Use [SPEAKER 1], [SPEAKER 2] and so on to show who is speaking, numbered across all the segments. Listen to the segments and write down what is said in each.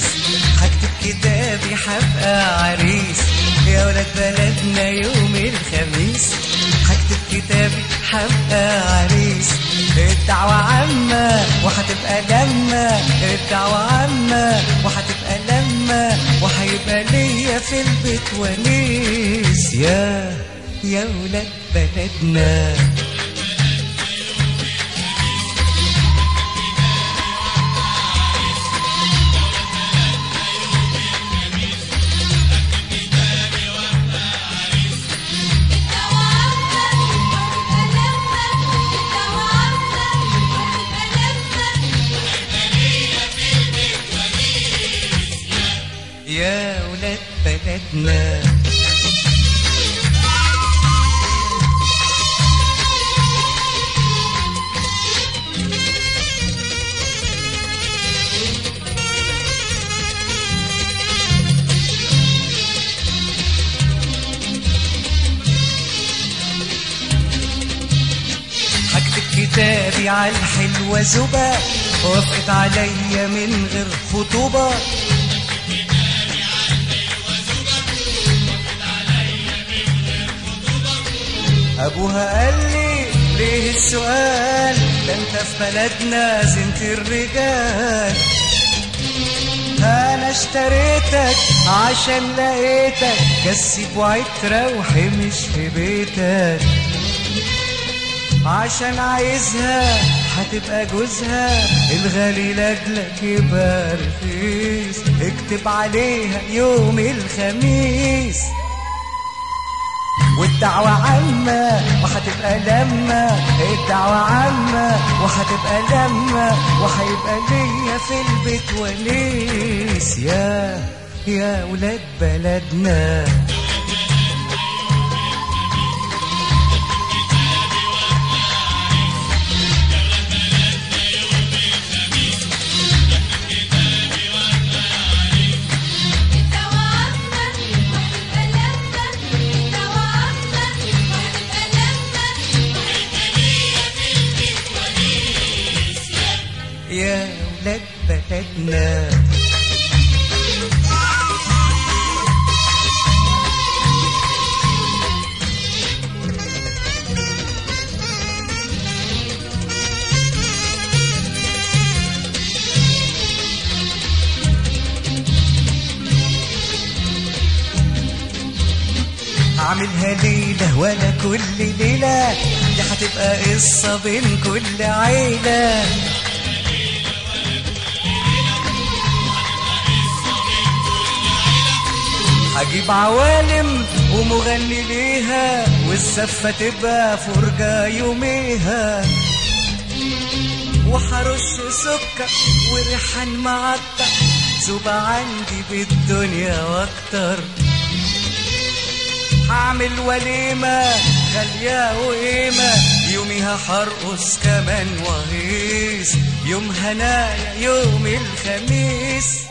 [SPEAKER 1] هكتب كتابي هبقى عريس يا ولاد بلدنا يوم الخميس هكتب كتابي هبقى عريس الدعوة عامة وهتبقى لما الدعوة عامة وهتبقى لما وهيبقى ليا في البيت ونيس يا يا ولاد بلدنا يا ولاد بلدنا هكتب كتابي على الحلوة زبا وافقت عليا من غير خطوبة ابوها قال لي ليه السؤال ده انت في بلدنا زنت الرجال انا اشتريتك عشان لقيتك كسب وعيد تروحي مش في بيتك عشان عايزها هتبقى جوزها الغالي لاجلك يبقى رخيص اكتب عليها يوم الخميس والدعوة عامة وهتبقى لما الدعوة عامة وهتبقى لما وهيبقى ليا في البيت ونيس يا يا ولاد بلدنا يا ولاد بلدنا هعملها ليلة ولا كل ليلة دي هتبقى قصة بين كل عيلة هجيب عوالم ومغني ليها والزفة تبقى فرجة يوميها وحرش سكر وريحان معطر زوبة عندي بالدنيا واكتر هعمل وليمة غالية وقيمة يوميها هرقص كمان وهيس يوم هنايا يوم الخميس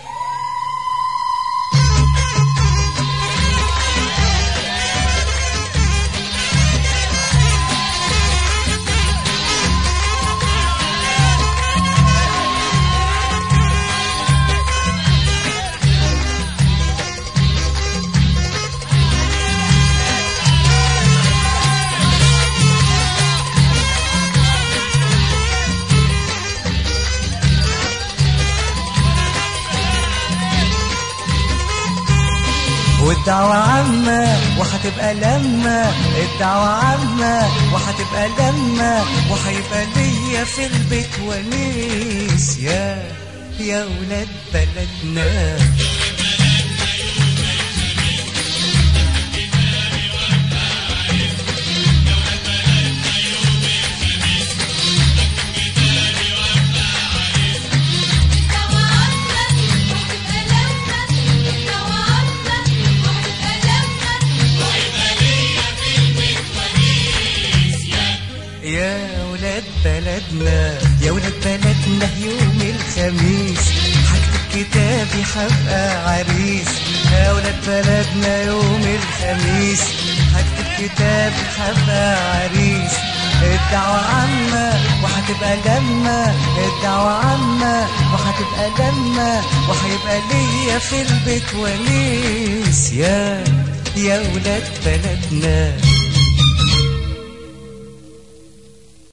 [SPEAKER 1] والدعوة عامة وهتبقى لما الدعوة عامة وهتبقى لما وهيبقى ليا في البيت ونيس يا يا ولاد بلدنا يا ولاد بلدنا يا ولاد بلدنا يوم الخميس هكتب كتابي هبقى عريس يا ولاد بلدنا يوم الخميس هكتب كتابي هبقى عريس الدعوة عامة وهتبقى لما الدعوة عامة وهتبقى لما وهيبقى ليا في البيت ونيس يا يا ولاد بلدنا